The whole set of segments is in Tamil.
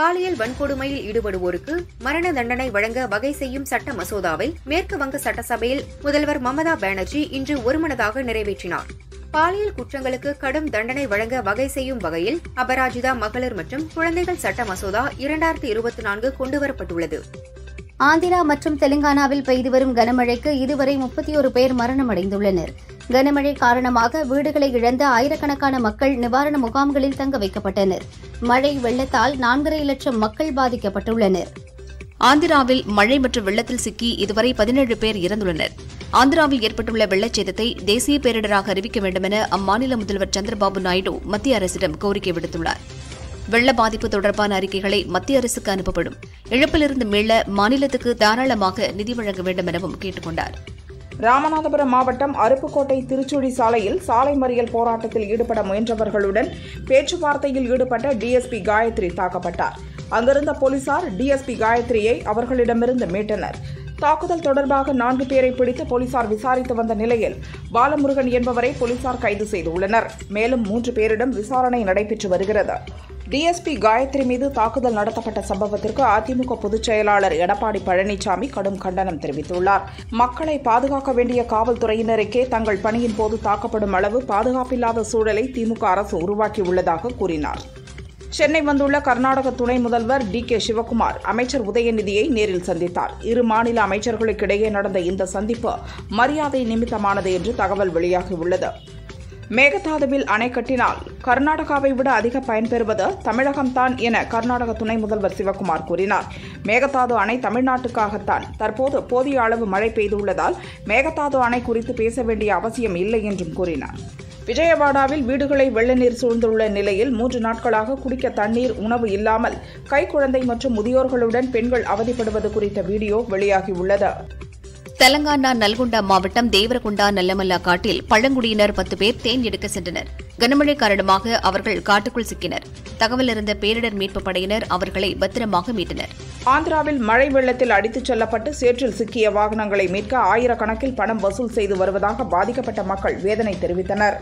பாலியல் வன்கொடுமையில் ஈடுபடுவோருக்கு மரண தண்டனை வழங்க வகை செய்யும் சட்ட மசோதாவை மேற்கு வங்க சட்டசபையில் முதல்வர் மமதா பானர்ஜி இன்று ஒருமனதாக நிறைவேற்றினார் பாலியல் குற்றங்களுக்கு கடும் தண்டனை வழங்க வகை செய்யும் வகையில் அபராஜிதா மகளிர் மற்றும் குழந்தைகள் சட்ட மசோதா இரண்டாயிரத்தி இருபத்தி நான்கு கொண்டுவரப்பட்டுள்ளது ஆந்திரா மற்றும் தெலுங்கானாவில் பெய்து வரும் கனமழைக்கு இதுவரை முப்பத்தி ஒரு பேர் மரணமடைந்துள்ளனர் கனமழை காரணமாக வீடுகளை இழந்த ஆயிரக்கணக்கான மக்கள் நிவாரண முகாம்களில் தங்க வைக்கப்பட்டனர் மழை வெள்ளத்தால் நான்கரை லட்சம் மக்கள் பாதிக்கப்பட்டுள்ளனர் ஆந்திராவில் மழை மற்றும் வெள்ளத்தில் சிக்கி இதுவரை பதினேழு பேர் இறந்துள்ளனர் ஆந்திராவில் ஏற்பட்டுள்ள வெள்ளச்சேதத்தை தேசிய பேரிடராக அறிவிக்க வேண்டுமென அம்மாநில முதல்வர் சந்திரபாபு நாயுடு மத்திய அரசிடம் கோரிக்கை விடுத்துள்ளார் வெள்ள பாதிப்பு தொடர்பான அறிக்கைகளை மத்திய அரசுக்கு அனுப்பப்படும் இழப்பிலிருந்து மீள மாநிலத்துக்கு தாராளமாக நிதி வழங்க வேண்டும் எனவும் கேட்டுக் கொண்டார் ராமநாதபுரம் மாவட்டம் அருப்புக்கோட்டை திருச்சுழி சாலையில் சாலை மறியல் போராட்டத்தில் ஈடுபட முயன்றவர்களுடன் பேச்சுவார்த்தையில் ஈடுபட்ட டிஎஸ்பி காயத்ரி தாக்கப்பட்டார் அங்கிருந்த போலீசார் டிஎஸ்பி காயத்ரியை அவர்களிடமிருந்து மீட்டனர் தாக்குதல் தொடர்பாக நான்கு பேரை பிடித்து போலீசார் விசாரித்து வந்த நிலையில் பாலமுருகன் என்பவரை போலீசார் கைது செய்துள்ளனர் மேலும் மூன்று பேரிடம் விசாரணை நடைபெற்று வருகிறது டிஎஸ்பி காயத்ரி மீது தாக்குதல் நடத்தப்பட்ட சம்பவத்திற்கு அதிமுக பொதுச் செயலாளர் எடப்பாடி பழனிசாமி கடும் கண்டனம் தெரிவித்துள்ளார் மக்களை பாதுகாக்க வேண்டிய காவல்துறையினருக்கே தங்கள் பணியின் போது தாக்கப்படும் அளவு பாதுகாப்பில்லாத சூழலை திமுக அரசு உருவாக்கியுள்ளதாக கூறினார் சென்னை வந்துள்ள கர்நாடக துணை முதல்வர் டி கே சிவக்குமார் அமைச்சர் உதயநிதியை நேரில் சந்தித்தார் இரு மாநில அமைச்சர்களுக்கிடையே நடந்த இந்த சந்திப்பு மரியாதை நிமித்தமானது என்று தகவல் வெளியாகியுள்ளது மேகதாதுவில் அணை கட்டினால் கர்நாடகாவை விட அதிக பயன்பெறுவது தமிழகம்தான் என கர்நாடக துணை முதல்வர் சிவக்குமார் கூறினார் மேகதாது அணை தமிழ்நாட்டுக்காகத்தான் தற்போது போதிய அளவு மழை பெய்துள்ளதால் மேகதாது அணை குறித்து பேச வேண்டிய அவசியம் இல்லை என்றும் கூறினார் விஜயவாடாவில் வீடுகளை வெள்ள நீர் சூழ்ந்துள்ள நிலையில் மூன்று நாட்களாக குடிக்க தண்ணீர் உணவு இல்லாமல் கைக்குழந்தை மற்றும் முதியோர்களுடன் பெண்கள் அவதிப்படுவது குறித்த வீடியோ வெளியாகியுள்ளது தெலங்கானா நல்கொண்டா மாவட்டம் தேவரகுண்டா நல்லமல்லா காட்டில் பழங்குடியினர் பத்து பேர் தேன் எடுக்க சென்றனர் கனமழை காரணமாக அவர்கள் காட்டுக்குள் சிக்கினர் தகவல் இருந்த பேரிடர் மீட்புப் படையினர் அவர்களை பத்திரமாக மீட்டனர் ஆந்திராவில் மழை வெள்ளத்தில் அடித்துச் செல்லப்பட்டு சேற்றில் சிக்கிய வாகனங்களை மீட்க ஆயிரக்கணக்கில் பணம் வசூல் செய்து வருவதாக பாதிக்கப்பட்ட மக்கள் வேதனை தெரிவித்தனர்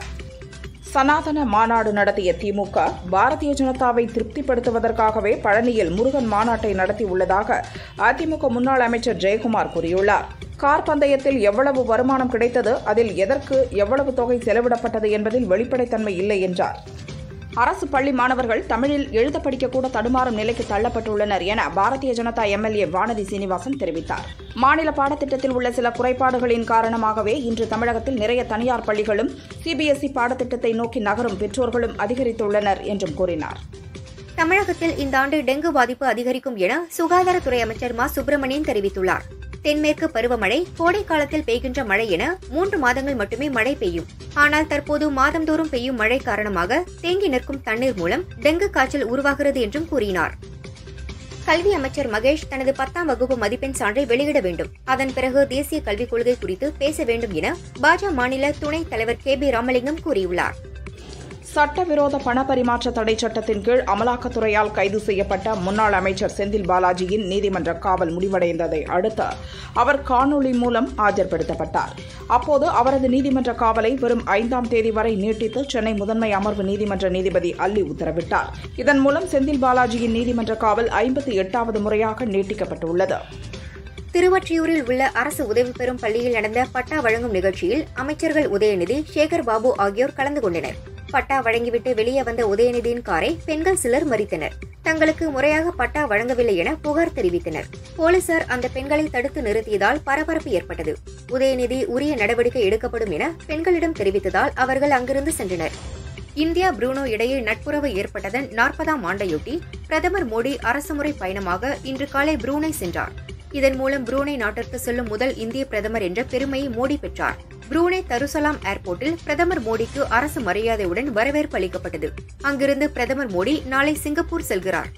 சனாதன மாநாடு நடத்திய திமுக பாரதிய ஜனதாவை திருப்திப்படுத்துவதற்காகவே பழனியில் முருகன் மாநாட்டை நடத்தியுள்ளதாக அதிமுக முன்னாள் அமைச்சர் ஜெயக்குமார் கூறியுள்ளார் கார் பந்தயத்தில் எவ்வளவு வருமானம் கிடைத்தது அதில் எதற்கு எவ்வளவு தொகை செலவிடப்பட்டது என்பதில் வெளிப்படைத்தன்மை இல்லை என்றார் அரசு பள்ளி மாணவர்கள் தமிழில் எழுத படிக்க கூட தடுமாறும் நிலைக்கு தள்ளப்பட்டுள்ளனர் என பாரதிய ஜனதா எம்எல்ஏ வானதி சீனிவாசன் தெரிவித்தார் மாநில பாடத்திட்டத்தில் உள்ள சில குறைபாடுகளின் காரணமாகவே இன்று தமிழகத்தில் நிறைய தனியார் பள்ளிகளும் சிபிஎஸ்இ பாடத்திட்டத்தை நோக்கி நகரும் பெற்றோர்களும் அதிகரித்துள்ளனர் என்றும் கூறினார் தமிழகத்தில் இந்த ஆண்டு டெங்கு பாதிப்பு அதிகரிக்கும் என சுகாதாரத்துறை அமைச்சர் மா சுப்பிரமணியன் தெரிவித்துள்ளார் தென்மேற்கு பருவமழை கோடை காலத்தில் பெய்கின்ற மழை என மூன்று மாதங்கள் மட்டுமே மழை பெய்யும் ஆனால் தற்போது மாதந்தோறும் பெய்யும் மழை காரணமாக தேங்கி நிற்கும் தண்ணீர் மூலம் டெங்கு காய்ச்சல் உருவாகிறது என்றும் கூறினார் கல்வி அமைச்சர் மகேஷ் தனது பத்தாம் வகுப்பு மதிப்பெண் சான்றை வெளியிட வேண்டும் அதன் பிறகு தேசிய கல்விக் கொள்கை குறித்து பேச வேண்டும் என பாஜக மாநில துணைத் தலைவர் கே பி ராமலிங்கம் கூறியுள்ளார் சட்டவிரோத பண பரிமாற்ற தடை சட்டத்தின் கீழ் அமலாக்கத்துறையால் கைது செய்யப்பட்ட முன்னாள் அமைச்சர் செந்தில் பாலாஜியின் நீதிமன்ற காவல் முடிவடைந்ததை அடுத்து அவர் காணொலி மூலம் ஆஜர்படுத்தப்பட்டார் அப்போது அவரது நீதிமன்ற காவலை வரும் ஐந்தாம் தேதி வரை நீட்டித்து சென்னை முதன்மை அமர்வு நீதிமன்ற நீதிபதி அல்லி உத்தரவிட்டார் இதன் மூலம் செந்தில் பாலாஜியின் நீதிமன்ற காவல் ஐம்பத்தி எட்டாவது முறையாக நீட்டிக்கப்பட்டுள்ளது திருவொற்றியூரில் உள்ள அரசு உதவி பெறும் பள்ளியில் நடந்த பட்டா வழங்கும் நிகழ்ச்சியில் அமைச்சர்கள் உதயநிதி சேகர் பாபு ஆகியோர் கலந்து கொண்டனர் பட்டா வழங்கிவிட்டு வெளியே வந்த உதயநிதியின் காரை பெண்கள் சிலர் மறித்தனர் தங்களுக்கு முறையாக பட்டா வழங்கவில்லை என புகார் தெரிவித்தனர் போலீசார் அந்த பெண்களை தடுத்து நிறுத்தியதால் பரபரப்பு ஏற்பட்டது உதயநிதி உரிய நடவடிக்கை எடுக்கப்படும் என பெண்களிடம் தெரிவித்ததால் அவர்கள் அங்கிருந்து சென்றனர் இந்தியா புரூனோ இடையே நட்புறவு ஏற்பட்டதன் நாற்பதாம் ஆண்டையொட்டி பிரதமர் மோடி அரசுமுறை பயணமாக இன்று காலை புரூனை சென்றார் இதன் மூலம் புரூனை நாட்டிற்கு செல்லும் முதல் இந்திய பிரதமர் என்ற பெருமையை மோடி பெற்றார் புரூனே தருசலாம் ஏர்போர்ட்டில் பிரதமர் மோடிக்கு அரசு மரியாதையுடன் வரவேற்பு அளிக்கப்பட்டது அங்கிருந்து பிரதமர் மோடி நாளை சிங்கப்பூர் செல்கிறார்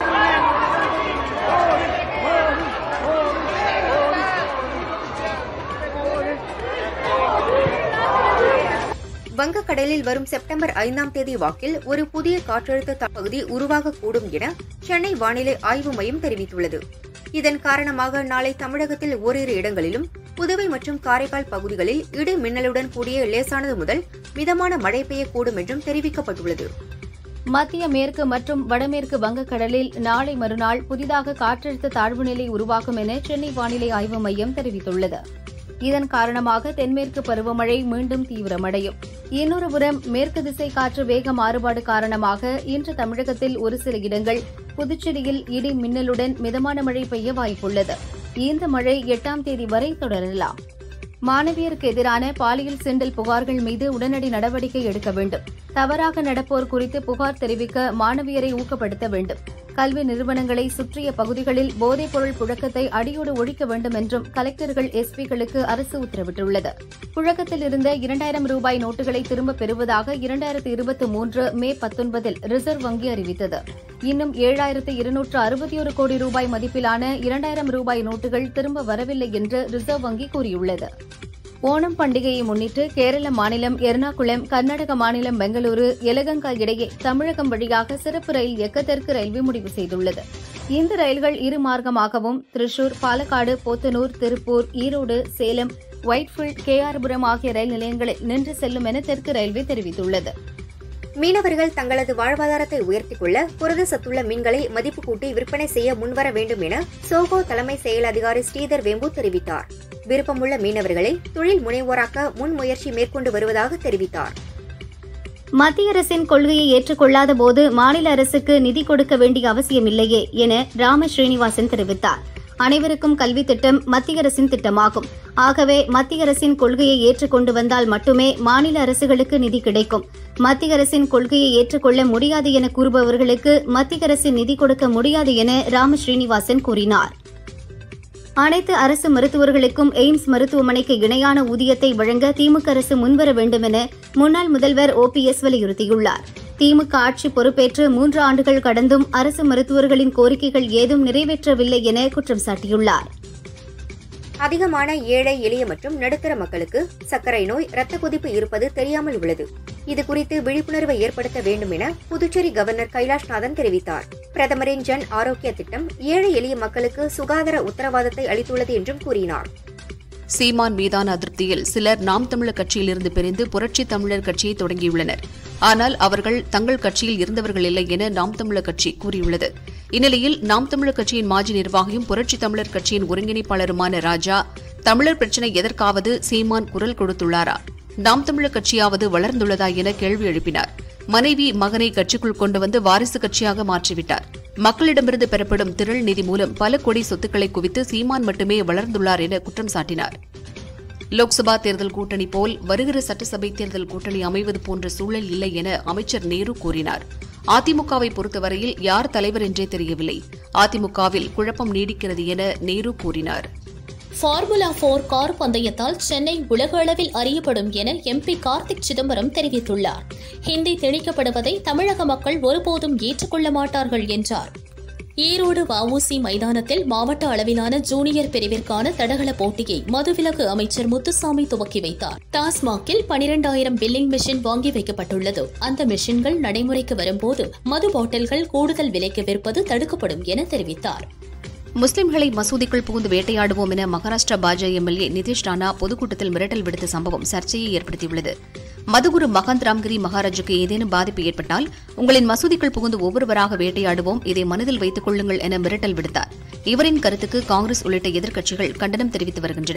வங்கக்கடலில் வரும் செப்டம்பர் ஐந்தாம் தேதி வாக்கில் ஒரு புதிய காற்றழுத்த பகுதி உருவாகக்கூடும் என சென்னை வானிலை ஆய்வு மையம் தெரிவித்துள்ளது இதன் காரணமாக நாளை தமிழகத்தில் ஓரிரு இடங்களிலும் புதுவை மற்றும் காரைக்கால் பகுதிகளில் இடி மின்னலுடன் கூடிய லேசானது முதல் மிதமான மழை பெய்யக்கூடும் என்றும் தெரிவிக்கப்பட்டுள்ளது மத்திய மேற்கு மற்றும் வடமேற்கு வங்கக்கடலில் நாளை மறுநாள் புதிதாக காற்றழுத்த தாழ்வு நிலை உருவாகும் என சென்னை வானிலை ஆய்வு மையம் தெரிவித்துள்ளது இதன் காரணமாக தென்மேற்கு பருவமழை மீண்டும் தீவிரமடையும் இன்னொருபுறம் மேற்கு திசை காற்று வேக மாறுபாடு காரணமாக இன்று தமிழகத்தில் ஒரு சில இடங்கள் புதுச்சேரியில் இடி மின்னலுடன் மிதமான மழை பெய்ய வாய்ப்புள்ளது இந்த மழை எட்டாம் தேதி வரை தொடரலாம் மாணவியருக்கு எதிரான பாலியல் சீண்டல் புகார்கள் மீது உடனடி நடவடிக்கை எடுக்க வேண்டும் தவறாக நடப்போர் குறித்து புகார் தெரிவிக்க மாணவியரை ஊக்கப்படுத்த வேண்டும் கல்வி நிறுவனங்களை சுற்றிய பகுதிகளில் போதைப்பொருள் புழக்கத்தை அடியோடு ஒழிக்க வேண்டும் என்றும் கலெக்டர்கள் எஸ்பிகளுக்கு அரசு உத்தரவிட்டுள்ளது புழக்கத்தில் இருந்த இரண்டாயிரம் ரூபாய் நோட்டுகளை திரும்பப் பெறுவதாக இரண்டாயிரத்து இருபத்தி மூன்று மே பத்தொன்பதில் ரிசர்வ் வங்கி அறிவித்தது இன்னும் ஏழாயிரத்து இருநூற்று அறுபத்தி ஒரு கோடி ரூபாய் மதிப்பிலான இரண்டாயிரம் ரூபாய் நோட்டுகள் திரும்ப வரவில்லை என்று ரிசர்வ் வங்கி கூறியுள்ளது ஓணம் பண்டிகையை முன்னிட்டு கேரள மாநிலம் எர்ணாகுளம் கர்நாடக மாநிலம் பெங்களூரு எலகங்கா இடையே தமிழகம் வழியாக சிறப்பு ரயில் இயக்க தெற்கு ரயில்வே முடிவு செய்துள்ளது இந்த ரயில்கள் இரு மார்க்கமாகவும் திருச்சூர் பாலக்காடு போத்தனூர் திருப்பூர் ஈரோடு சேலம் ஒயிட்ஃபீல்ட் கேஆர்புரம் ஆகிய ரயில் நிலையங்களில் நின்று செல்லும் என தெற்கு ரயில்வே தெரிவித்துள்ளது மீனவர்கள் தங்களது வாழ்வாதாரத்தை உயர்த்திக் கொள்ள புரத சத்துள்ள மீன்களை மதிப்பு கூட்டி விற்பனை செய்ய முன்வர வேண்டும் என சோகோ தலைமை செயல் அதிகாரி ஸ்ரீதர் வேம்பு தெரிவித்தார் விருப்பமுள்ள மீனவர்களை தொழில் முனைவோராக்க முன்முயற்சி மேற்கொண்டு வருவதாக தெரிவித்தார் மத்திய அரசின் கொள்கையை ஏற்றுக்கொள்ளாத போது மாநில அரசுக்கு நிதி கொடுக்க வேண்டிய அவசியமில்லையே என ராம ஸ்ரீனிவாசன் தெரிவித்தார் அனைவருக்கும் கல்வி திட்டம் மத்திய அரசின் திட்டமாகும் ஆகவே மத்திய அரசின் கொள்கையை ஏற்றுக்கொண்டு வந்தால் மட்டுமே மாநில அரசுகளுக்கு நிதி கிடைக்கும் மத்திய அரசின் கொள்கையை ஏற்றுக்கொள்ள முடியாது என கூறுபவர்களுக்கு மத்திய அரசு நிதி கொடுக்க முடியாது என ராம ஸ்ரீனிவாசன் கூறினார் அனைத்து அரசு மருத்துவர்களுக்கும் எய்ம்ஸ் மருத்துவமனைக்கு இணையான ஊதியத்தை வழங்க திமுக அரசு முன்வர வேண்டும் என முன்னாள் முதல்வர் ஓபிஎஸ் வலியுறுத்தியுள்ளார் திமுக ஆட்சி பொறுப்பேற்று மூன்று ஆண்டுகள் கடந்தும் அரசு மருத்துவர்களின் கோரிக்கைகள் ஏதும் நிறைவேற்றவில்லை என குற்றம் சாட்டியுள்ளார் அதிகமான ஏழை எளிய மற்றும் நடுத்தர மக்களுக்கு சர்க்கரை நோய் இரத்த கொதிப்பு இருப்பது தெரியாமல் உள்ளது இது குறித்து விழிப்புணர்வை ஏற்படுத்த வேண்டும் என புதுச்சேரி கவர்னர் கைலாஷ்நாதன் தெரிவித்தார் பிரதமரின் ஜன் ஆரோக்கிய திட்டம் ஏழை எளிய மக்களுக்கு சுகாதார உத்தரவாதத்தை அளித்துள்ளது என்றும் கூறினார் சீமான் மீதான அதிருப்தியில் சிலர் நாம் தமிழர் கட்சியிலிருந்து பிரிந்து புரட்சி தமிழர் கட்சியை தொடங்கியுள்ளனர் ஆனால் அவர்கள் தங்கள் கட்சியில் இருந்தவர்கள் இல்லை என நாம் தமிழர் கட்சி கூறியுள்ளது இந்நிலையில் நாம் தமிழர் கட்சியின் மாஜி நிர்வாகியும் புரட்சி தமிழர் கட்சியின் ஒருங்கிணைப்பாளருமான ராஜா தமிழர் பிரச்சினை எதற்காவது சீமான் குரல் கொடுத்துள்ளாரா நாம் தமிழர் கட்சியாவது வளர்ந்துள்ளதா என கேள்வி எழுப்பினார் மனைவி மகனை கட்சிக்குள் கொண்டு வந்து வாரிசு கட்சியாக மாற்றிவிட்டார் மக்களிடமிருந்து பெறப்படும் திரள் நிதி மூலம் பல கோடி சொத்துக்களை குவித்து சீமான் மட்டுமே வளர்ந்துள்ளார் என குற்றம் சாட்டினார் லோக்சபா தேர்தல் கூட்டணி போல் வருகிற சட்டசபை தேர்தல் கூட்டணி அமைவது போன்ற சூழல் இல்லை என அமைச்சர் நேரு கூறினார் அதிமுகவை பொறுத்தவரையில் யார் தலைவர் என்றே தெரியவில்லை அதிமுகவில் குழப்பம் நீடிக்கிறது என நேரு கூறினார் ஃபார்முலா போர் கார் பந்தயத்தால் சென்னை உலக அளவில் அறியப்படும் என எம்பி கார்த்திக் சிதம்பரம் தெரிவித்துள்ளார் ஹிந்தி திணிக்கப்படுவதை தமிழக மக்கள் ஒருபோதும் ஏற்றுக்கொள்ள மாட்டார்கள் என்றார் ஈரோடு வஉசி மைதானத்தில் மாவட்ட அளவிலான ஜூனியர் பிரிவிற்கான தடகள போட்டியை மதுவிலக்கு அமைச்சர் முத்துசாமி துவக்கி வைத்தார் டாஸ்மாகில் பனிரெண்டாயிரம் பில்லிங் மிஷின் வாங்கி வைக்கப்பட்டுள்ளது அந்த மிஷின்கள் நடைமுறைக்கு வரும்போது மது பாட்டில்கள் கூடுதல் விலைக்கு விற்பது தடுக்கப்படும் என தெரிவித்தார் முஸ்லிம்களை மசூதிக்குள் புகுந்து வேட்டையாடுவோம் என மகாராஷ்டிரா பாஜக எம்எல்ஏ நிதிஷ் ராணா பொதுக்கூட்டத்தில் மிரட்டல் விடுத்த சம்பவம் சர்ச்சையை ஏற்படுத்தியுள்ளது மதுகுரு மகந்த் ராம்கிரி மகாராஜுக்கு ஏதேனும் பாதிப்பு ஏற்பட்டால் உங்களின் மசூதிக்குள் புகுந்து ஒவ்வொருவராக வேட்டையாடுவோம் இதை மனதில் வைத்துக் கொள்ளுங்கள் என மிரட்டல் விடுத்தார் இவரின் கருத்துக்கு காங்கிரஸ் உள்ளிட்ட எதிர்க்கட்சிகள் கண்டனம் தெரிவித்து வருகின்றன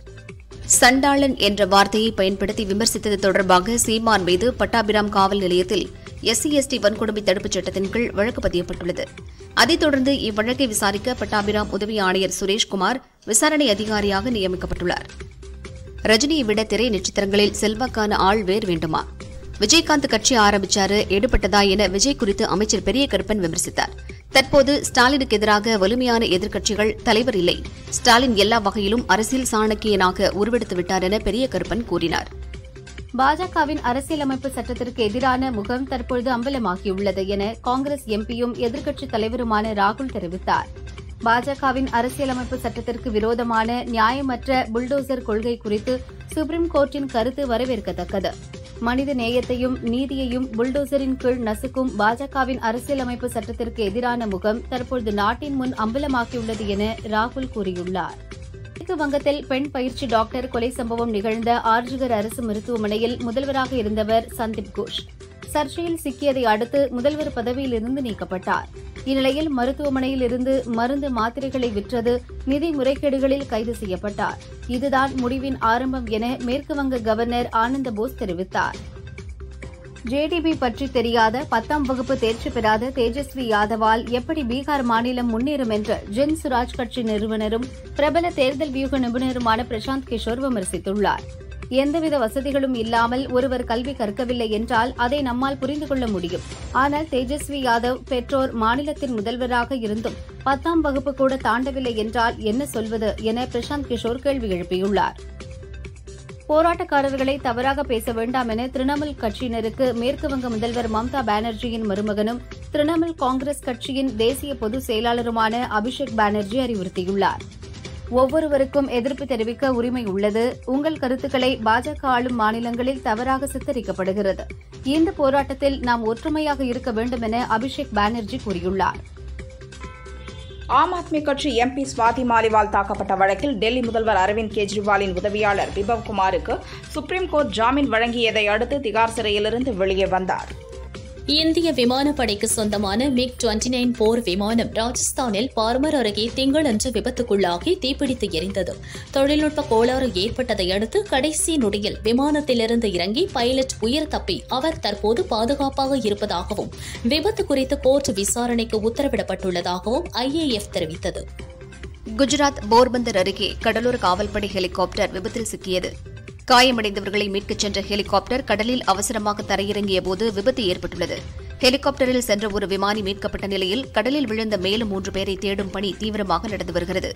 சண்டாளன் என்ற வார்த்தையை பயன்படுத்தி விமர்சித்தது தொடர்பாக சீமான் மீது பட்டாபிராம் காவல் நிலையத்தில் எஸ்சி எஸ்டி வன்கொடுமை தடுப்புச் சட்டத்தின் கீழ் வழக்கு பதியப்பட்டுள்ளது அதைத் தொடர்ந்து இவ்வழக்கை விசாரிக்க பட்டாபிராம் உதவி ஆணையர் சுரேஷ்குமார் விசாரணை அதிகாரியாக நியமிக்கப்பட்டுள்ளார் ரஜினியை விட திரை நட்சத்திரங்களில் செல்வாக்கான ஆள் வேர் வேண்டுமா விஜயகாந்த் கட்சி ஆரம்பிச்சாரு எடுபட்டதா என விஜய் குறித்து அமைச்சர் பெரிய கருப்பன் விமர்சித்தார் தற்போது ஸ்டாலினுக்கு எதிராக வலிமையான எதிர்க்கட்சிகள் தலைவர் இல்லை ஸ்டாலின் எல்லா வகையிலும் அரசியல் சாணக்கியனாக உருவெடுத்து விட்டார் என பெரிய கருப்பன் கூறினார் பாஜகவின் அரசியலமைப்பு சட்டத்திற்கு எதிரான முகம் தற்பொழுது அம்பலமாகியுள்ளது என காங்கிரஸ் எம்பியும் எதிர்க்கட்சித் தலைவருமான ராகுல் தெரிவித்தார் பாஜகவின் அரசியலமைப்பு சட்டத்திற்கு விரோதமான நியாயமற்ற புல்டோசர் கொள்கை குறித்து சுப்ரீம் கோர்ட்டின் கருத்து வரவேற்கத்தக்கது மனித நேயத்தையும் நீதியையும் புல்டோசரின் கீழ் நசுக்கும் பாஜகவின் அரசியலமைப்பு சட்டத்திற்கு எதிரான முகம் தற்பொழுது நாட்டின் முன் அம்பலமாகியுள்ளது என ராகுல் கூறியுள்ளார் மேற்கு வங்கத்தில் பெண் பயிற்சி டாக்டர் கொலை சம்பவம் நிகழ்ந்த ஆர்ஜிகர் அரசு மருத்துவமனையில் முதல்வராக இருந்தவர் சந்தீப் கோஷ் சர்ச்சையில் சிக்கியதை அடுத்து முதல்வர் பதவியிலிருந்து நீக்கப்பட்டார் இந்நிலையில் மருத்துவமனையில் இருந்து மருந்து மாத்திரைகளை விற்றது நிதி முறைகேடுகளில் கைது செய்யப்பட்டார் இதுதான் முடிவின் ஆரம்பம் என மேற்குவங்க கவர்னர் ஆனந்த போஸ் தெரிவித்தார் ஜேடிபி பற்றி தெரியாத பத்தாம் வகுப்பு தேர்ச்சி பெறாத தேஜஸ்வி யாதவால் எப்படி பீகார் மாநிலம் முன்னேறும் என்று ஜென் சுராஜ் கட்சி நிறுவனரும் பிரபல தேர்தல் வியூக நிபுணருமான பிரசாந்த் கிஷோர் விமர்சித்துள்ளார் எந்தவித வசதிகளும் இல்லாமல் ஒருவர் கல்வி கற்கவில்லை என்றால் அதை நம்மால் புரிந்து கொள்ள முடியும் ஆனால் தேஜஸ்வி யாதவ் பெற்றோர் மாநிலத்தின் முதல்வராக இருந்தும் பத்தாம் வகுப்பு கூட தாண்டவில்லை என்றால் என்ன சொல்வது என பிரசாந்த் கிஷோர் கேள்வி எழுப்பியுள்ளார் போராட்டக்காரர்களை தவறாக பேச வேண்டாம் என திரிணாமுல் கட்சியினருக்கு மேற்குவங்க முதல்வர் மம்தா பானர்ஜியின் மருமகனும் திரிணாமுல் காங்கிரஸ் கட்சியின் தேசிய பொதுச் செயலாளருமான அபிஷேக் பானர்ஜி அறிவுறுத்தியுள்ளார் ஒவ்வொருவருக்கும் எதிர்ப்பு தெரிவிக்க உரிமை உள்ளது உங்கள் கருத்துக்களை பாஜக ஆளும் மாநிலங்களில் தவறாக சித்தரிக்கப்படுகிறது இந்த போராட்டத்தில் நாம் ஒற்றுமையாக இருக்க வேண்டும் என அபிஷேக் பானர்ஜி கூறியுள்ளார் ஆம் ஆத்மி கட்சி எம்பி ஸ்வாதி மாலிவால் தாக்கப்பட்ட வழக்கில் டெல்லி முதல்வர் அரவிந்த் கெஜ்ரிவாலின் உதவியாளர் விபவ் குமாருக்கு சுப்ரீம் கோர்ட் ஜாமீன் வழங்கியதை அடுத்து திகார் சிறையிலிருந்து வெளியே வந்தார் இந்திய விமானப்படைக்கு சொந்தமான மிக் 29 நைன் போர் விமானம் ராஜஸ்தானில் பார்மர் அருகே திங்களன்று விபத்துக்குள்ளாகி தீப்பிடித்து எரிந்தது தொழில்நுட்ப கோளாறு ஏற்பட்டதை அடுத்து கடைசி நொடியில் விமானத்திலிருந்து இறங்கி பைலட் உயிர் தப்பி அவர் தற்போது பாதுகாப்பாக இருப்பதாகவும் விபத்து குறித்து கோர்ட் விசாரணைக்கு உத்தரவிடப்பட்டுள்ளதாகவும் ஐஏஎஃப் தெரிவித்தது குஜராத் போர்பந்தர் அருகே கடலோர காவல்படை ஹெலிகாப்டர் விபத்தில் சிக்கியது காயமடைந்தவர்களை மீட்கச் சென்ற ஹெலிகாப்டர் கடலில் அவசரமாக தரையிறங்கிய போது விபத்து ஏற்பட்டுள்ளது ஹெலிகாப்டரில் சென்ற ஒரு விமானி மீட்கப்பட்ட நிலையில் கடலில் விழுந்த மேலும் மூன்று பேரை தேடும் பணி தீவிரமாக நடந்து வருகிறது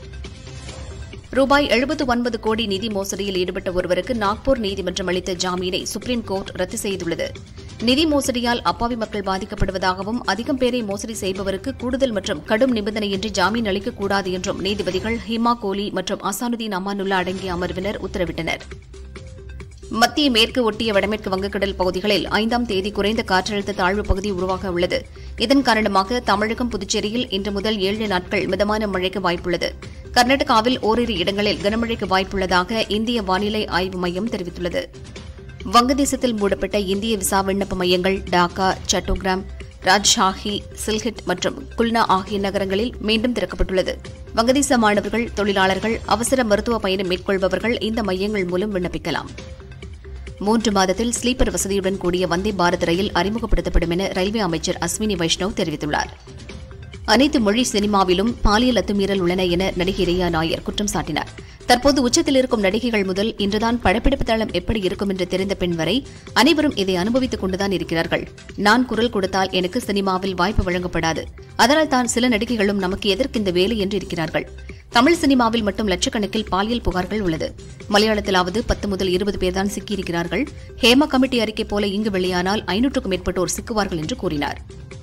ரூபாய் எழுபத்து ஒன்பது கோடி நிதி மோசடியில் ஈடுபட்ட ஒருவருக்கு நாக்பூர் நீதிமன்றம் அளித்த ஜாமீனை சுப்ரீம் கோர்ட் ரத்து செய்துள்ளது நிதி மோசடியால் அப்பாவி மக்கள் பாதிக்கப்படுவதாகவும் அதிகம் பேரை மோசடி செய்பவருக்கு கூடுதல் மற்றும் கடும் நிபந்தனையின்றி ஜாமீன் அளிக்கக்கூடாது என்றும் நீதிபதிகள் ஹிமா கோலி மற்றும் அசானுதீன் அமானுல்லா அடங்கிய அமர்வினர் உத்தரவிட்டனர் மத்திய மேற்கு ஒட்டிய வடமேற்கு வங்கக்கடல் பகுதிகளில் ஐந்தாம் தேதி குறைந்த காற்றழுத்த தாழ்வு பகுதி உருவாக உள்ளது இதன் காரணமாக தமிழகம் புதுச்சேரியில் இன்று முதல் ஏழு நாட்கள் மிதமான மழைக்கு வாய்ப்புள்ளது கர்நாடகாவில் ஓரிரு இடங்களில் கனமழைக்கு வாய்ப்புள்ளதாக இந்திய வானிலை ஆய்வு மையம் தெரிவித்துள்ளது வங்கதேசத்தில் மூடப்பட்ட இந்திய விசா விண்ணப்ப மையங்கள் டாக்கா சட்டோகிராம் ராஜ்ஷாஹி சில்ஹிட் மற்றும் குல்னா ஆகிய நகரங்களில் மீண்டும் திறக்கப்பட்டுள்ளது வங்கதேச மாணவர்கள் தொழிலாளர்கள் அவசர மருத்துவ பயணம் மேற்கொள்பவர்கள் இந்த மையங்கள் மூலம் விண்ணப்பிக்கலாம் மூன்று மாதத்தில் ஸ்லீப்பர் வசதியுடன் கூடிய வந்தே பாரத் ரயில் அறிமுகப்படுத்தப்படும் என ரயில்வே அமைச்சர் அஸ்வினி வைஷ்ணவ் தெரிவித்துள்ளார் அனைத்து மொழி சினிமாவிலும் பாலியல் அத்துமீறல் உள்ளன என நடிகை ரியா நாயர் குற்றம் சாட்டினார் தற்போது உச்சத்தில் இருக்கும் நடிகைகள் முதல் இன்றுதான் படப்பிடிப்பு தளம் எப்படி இருக்கும் என்று தெரிந்த பெண் வரை அனைவரும் இதை அனுபவித்துக் கொண்டுதான் இருக்கிறார்கள் நான் குரல் கொடுத்தால் எனக்கு சினிமாவில் வாய்ப்பு வழங்கப்படாது அதனால் தான் சில நடிகைகளும் நமக்கு எதற்கு இந்த வேலை என்று இருக்கிறார்கள் தமிழ் சினிமாவில் மட்டும் லட்சக்கணக்கில் பாலியல் புகார்கள் உள்ளது மலையாளத்திலாவது பத்து முதல் இருபது பேர்தான் சிக்கியிருக்கிறார்கள் ஹேமா கமிட்டி அறிக்கை போல இங்கு வெளியானால் ஐநூற்றுக்கும் மேற்பட்டோர் சிக்குவார்கள் என்று கூறினார்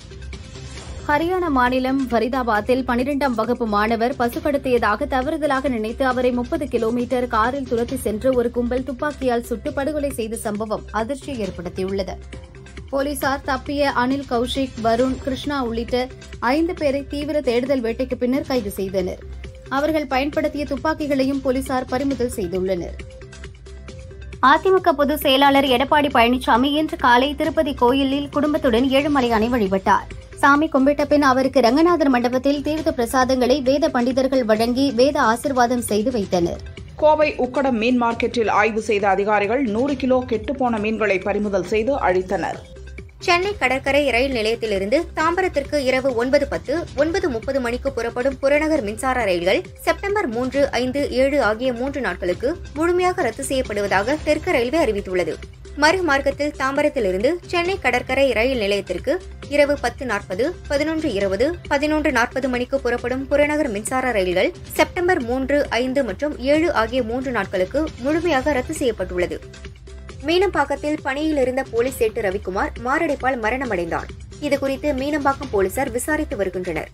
ஹரியானா மாநிலம் ஃபரிதாபாத்தில் பனிரெண்டாம் வகுப்பு மாணவர் பசு கடத்தியதாக தவறுதலாக நினைத்து அவரை முப்பது கிலோமீட்டர் காரில் துரத்தி சென்று ஒரு கும்பல் துப்பாக்கியால் சுட்டு படுகொலை செய்த சம்பவம் அதிர்ச்சியை ஏற்படுத்தியுள்ளது போலீசார் தப்பிய அனில் கௌஷிக் வருண் கிருஷ்ணா உள்ளிட்ட ஐந்து பேரை தீவிர தேடுதல் வேட்டைக்கு பின்னர் கைது செய்தனர் அவர்கள் பயன்படுத்திய துப்பாக்கிகளையும் போலீசார் பறிமுதல் செய்துள்ளனர் அதிமுக பொதுச் செயலாளர் எடப்பாடி பழனிசாமி இன்று காலை திருப்பதி கோயிலில் குடும்பத்துடன் ஏழுமலையானை வழிபட்டார் சாமி கும்பிட்ட பின் அவருக்கு ரங்கநாதர் மண்டபத்தில் தீர்த்த பிரசாதங்களை வேத பண்டிதர்கள் வழங்கி வேத ஆசிர்வாதம் செய்து வைத்தனர் கோவை உக்கடம் மீன் மார்க்கெட்டில் ஆய்வு செய்த அதிகாரிகள் நூறு கிலோ கெட்டுப்போன மீன்களை பறிமுதல் செய்து அழித்தனர் சென்னை கடற்கரை ரயில் நிலையத்திலிருந்து தாம்பரத்திற்கு இரவு ஒன்பது பத்து ஒன்பது முப்பது மணிக்கு புறப்படும் புறநகர் மின்சார ரயில்கள் செப்டம்பர் மூன்று ஐந்து ஏழு ஆகிய மூன்று நாட்களுக்கு முழுமையாக ரத்து செய்யப்படுவதாக தெற்கு ரயில்வே அறிவித்துள்ளது மறுமார்க்கத்தில் தாம்பரத்திலிருந்து சென்னை கடற்கரை ரயில் நிலையத்திற்கு இரவு பத்து நாற்பது பதினொன்று இருபது பதினொன்று நாற்பது மணிக்கு புறப்படும் புறநகர் மின்சார ரயில்கள் செப்டம்பர் மூன்று ஐந்து மற்றும் ஏழு ஆகிய மூன்று நாட்களுக்கு முழுமையாக ரத்து செய்யப்பட்டுள்ளது மீனம்பாக்கத்தில் பணியில் இருந்த போலீஸ் சேட்டு ரவிக்குமார் மாரடைப்பால் மரணமடைந்தார் இதுகுறித்து மீனம்பாக்கம் போலீசார் விசாரித்து வருகின்றனர்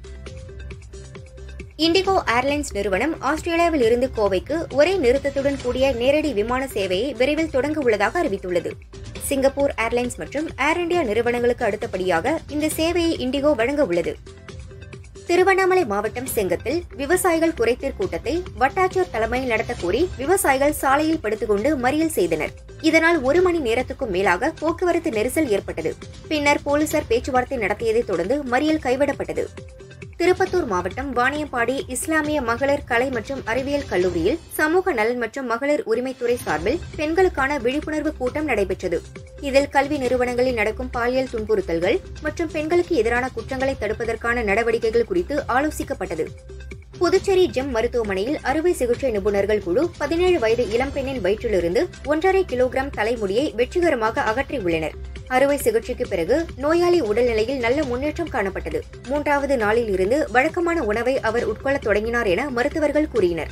இண்டிகோ ஏர்லைன்ஸ் நிறுவனம் ஆஸ்திரேலியாவில் இருந்து கோவைக்கு ஒரே நிறுத்தத்துடன் கூடிய நேரடி விமான சேவையை விரைவில் தொடங்க உள்ளதாக அறிவித்துள்ளது சிங்கப்பூர் ஏர்லைன்ஸ் மற்றும் ஏர் இந்தியா நிறுவனங்களுக்கு அடுத்தபடியாக இந்த சேவையை இண்டிகோ வழங்க உள்ளது திருவண்ணாமலை மாவட்டம் செங்கத்தில் விவசாயிகள் குறைதீர் கூட்டத்தை வட்டாட்சியர் தலைமையில் நடத்தக் கோரி விவசாயிகள் சாலையில் படுத்துக்கொண்டு மறியல் செய்தனர் இதனால் ஒரு மணி நேரத்துக்கும் மேலாக போக்குவரத்து நெரிசல் ஏற்பட்டது பின்னர் போலீசார் பேச்சுவார்த்தை நடத்தியதைத் தொடர்ந்து மறியல் கைவிடப்பட்டது திருப்பத்தூர் மாவட்டம் வாணியம்பாடி இஸ்லாமிய மகளிர் கலை மற்றும் அறிவியல் கல்லூரியில் சமூக நலன் மற்றும் மகளிர் உரிமைத்துறை சார்பில் பெண்களுக்கான விழிப்புணர்வு கூட்டம் நடைபெற்றது இதில் கல்வி நிறுவனங்களில் நடக்கும் பாலியல் துன்புறுத்தல்கள் மற்றும் பெண்களுக்கு எதிரான குற்றங்களை தடுப்பதற்கான நடவடிக்கைகள் குறித்து ஆலோசிக்கப்பட்டது புதுச்சேரி ஜெம் மருத்துவமனையில் அறுவை சிகிச்சை நிபுணர்கள் குழு பதினேழு வயது இளம்பெண்ணின் வயிற்றிலிருந்து ஒன்றரை கிலோகிராம் தலைமுடியை வெற்றிகரமாக அகற்றியுள்ளனர் அறுவை சிகிச்சைக்கு பிறகு நோயாளி உடல்நிலையில் நல்ல முன்னேற்றம் காணப்பட்டது மூன்றாவது நாளில் இருந்து வழக்கமான உணவை அவர் உட்கொள்ளத் தொடங்கினார் என மருத்துவர்கள் கூறினர்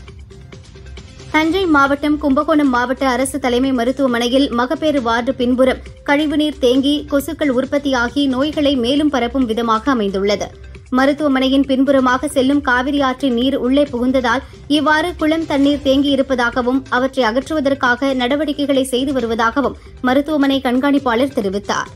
தஞ்சை மாவட்டம் கும்பகோணம் மாவட்ட அரசு தலைமை மருத்துவமனையில் மகப்பேறு வார்டு பின்புறம் கழிவுநீர் தேங்கி கொசுக்கள் உற்பத்தியாகி நோய்களை மேலும் பரப்பும் விதமாக அமைந்துள்ளது மருத்துவமனையின் பின்புறமாக செல்லும் காவிரி ஆற்றின் நீர் உள்ளே புகுந்ததால் இவ்வாறு குளம் தண்ணீர் தேங்கியிருப்பதாகவும் அவற்றை அகற்றுவதற்காக நடவடிக்கைகளை செய்து வருவதாகவும் மருத்துவமனை கண்காணிப்பாளர் தெரிவித்தார்